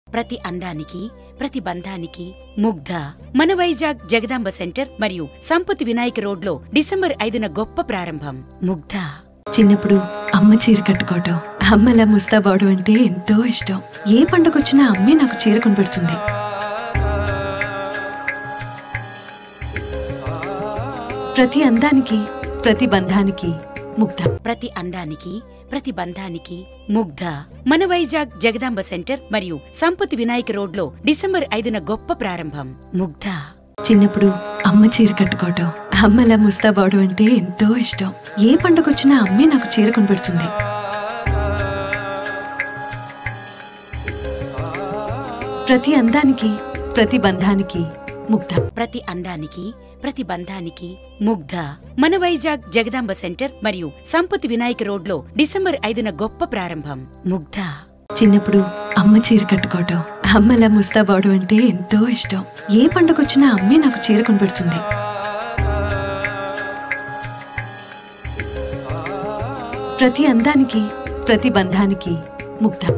ప్రతి అందానికి ప్రతి బంధానికి ముగ్ధ మన వైజాగ్ జగదాంబ సెంటర్ మరియు సంపత్ వినాయక రోడ్లో డిసెంబర్ ఐదున గొప్ప ప్రారంభం ముగ్ధ చిన్నప్పుడు అమ్మ చీర కట్టుకోవటం అమ్మలా ముస్తాబావడం అంటే ఎంతో ఇష్టం ఏ పండుగ వచ్చినా అమ్మే నాకు చీర కొనిపెడుతుంది ప్రతి అందానికి ప్రతి బంధానికి ముగ్ధ ప్రతి అందానికి ప్రతి బంధానికి ముగ్ధ మన వైజాగ్ జగదాంబ సెంటర్ మరియు సంపత్ వినాయక రోడ్లో డిసెంబర్ ఐదున గొప్ప ప్రారంభం ముగ్ధ చిన్నప్పుడు అమ్మ చీర కట్టుకోవటం అమ్మలా ముస్తాబావడం అంటే ఎంతో ఇష్టం ఏ పండుగ వచ్చినా అమ్మే నాకు చీర కొనిపెడుతుంది ప్రతి అందానికి ప్రతి బంధానికి ముగ్ధ ప్రతి అందానికి ప్రతి బంధానికి ముగ్ధ మన వైజాగ్ జగదాంబ సెంటర్ మరియు సంపత్ వినాయక రోడ్లో డిసెంబర్ ఐదున గొప్ప ప్రారంభం ముగ్ధ చిన్నప్పుడు అమ్మ చీర కట్టుకోవటం అమ్మలా ముస్తాబావడం అంటే ఎంతో ఇష్టం ఏ పండుగ వచ్చినా అమ్మే నాకు చీర కొనిపెడుతుంది ప్రతి అందానికి ప్రతి బంధానికి ముగ్ధ